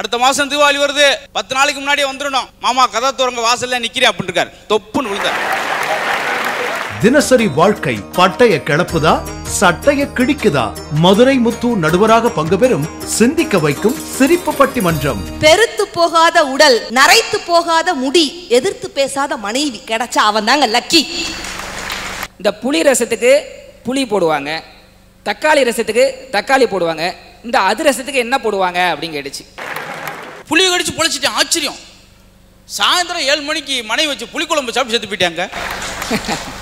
அடுத்த மாசம் தீபாவளி வருது பத்து நாளைக்கு முன்னாடியே வந்துடணும் மாமா கதை துறங்க வாசல்ல நிக்கிறேன் அப்படின்னு இருக்காரு தொப்புன்னு விழுந்தார் தினசரி வாழ்க்கை பட்டய கிளப்புதா சட்டைய கிழிக்குதா மதுரை முத்து நடுவராக பங்கு பெறும் சிந்திக்க வைக்கும் சிரிப்பு பட்டிமன்றம் பெருத்து போகாத உடல் நரைத்து போகாத முடி எதிர்த்து பேசாத மனைவி கிடைச்சா அவன் தாங்க லக்கி இந்த புளி ரசத்துக்கு புளி போடுவாங்க தக்காளி ரசத்துக்கு தக்காளி போடுவாங்க இந்த அதிரசத்துக்கு என்ன போடுவாங்க அப்படின்னு கேட்டுச்சு புளிய கடிச்சு பொழைச்சிட்டேன் ஆச்சரியம் சாயந்தரம் ஏழு மணிக்கு மனைவி வச்சு புளிக்குழம்பு சாப்பிட்டு செத்து போயிட்டாங்க